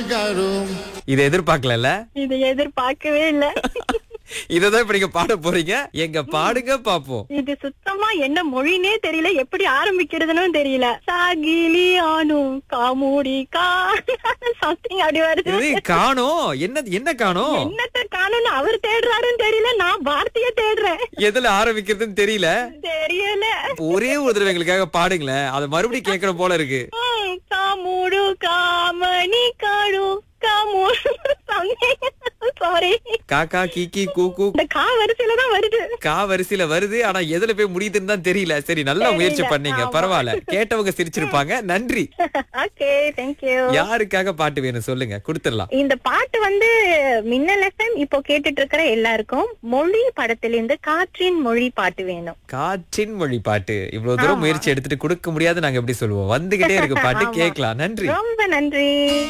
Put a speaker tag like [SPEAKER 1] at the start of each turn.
[SPEAKER 1] காடும்
[SPEAKER 2] இதை எதிர்பார்க்கல
[SPEAKER 3] இது எதிர்பார்க்கவே இல்ல
[SPEAKER 2] இததான் இப்ப நீங்க பாட போறீங்க எங்க பாடுங்க பாப்போம்
[SPEAKER 3] இது சுத்தமா என்ன மொழினே தெரியல எப்படி ஆரம்பிக்கிறதுன்னு தெரியல சாகிலி ஆனு காமூடி கா சம்திங் அப்படி வருது
[SPEAKER 2] இது காணோம் என்ன என்ன காணோம்
[SPEAKER 3] என்னத்த காணும்னு அவர் தேடுறாருன்னு தெரியல நான் வார்த்தைய தேடுறேன்
[SPEAKER 2] எதுல ஆரம்பிக்கிறதுன்னு தெரியல
[SPEAKER 3] தெரியல
[SPEAKER 2] ஒரே ஒரு தடவை எங்களுக்காக பாடுங்களேன் அதை மறுபடியும் கேட்கற போல இருக்கு
[SPEAKER 3] ம், காமுடு காமணி காடு காமுடு சாரி
[SPEAKER 2] காக்கா கீக்கி கூக்கு
[SPEAKER 3] இந்த கா வரிசையில தான் வருது
[SPEAKER 2] கா வரிசையில வருது ஆனா எதுல போய் முடியுதுன்னு தான் தெரியல சரி நல்லா முயற்சி
[SPEAKER 3] தெரியல,
[SPEAKER 2] பண்ணீங்க
[SPEAKER 3] ஆமா.
[SPEAKER 2] பரவாயில்ல கேட்டவங்க சிரிச்சிருப்பாங்க நன்றி
[SPEAKER 3] ஓகே தேங்க்யூ
[SPEAKER 2] யாருக்காக பாட்டு வேணும் சொல்லுங்க கொடுத்துடலாம்
[SPEAKER 3] இந்த பாட்டு வந்து மின்னல் எஃப்எம் இப்போ கேட்டுட்டு இருக்கிற எல்லாருக்கும் மொழி படத்திலிருந்து காற்றின் மொழி பாட்டு வேணும்
[SPEAKER 2] காற்றின் மொழி பாட்டு இவ்வளவு தூரம்
[SPEAKER 3] ஆமா.
[SPEAKER 2] முயற்சி எடுத்துட்டு கொடுக்க முடியாது நாங்க எப்படி சொல்லுவோம் வந்துகிட்டே இருக்கு பாட்டு
[SPEAKER 3] ஆமா.
[SPEAKER 2] கேட்கலாம் நன்றி
[SPEAKER 3] ரொம்ப நன்றி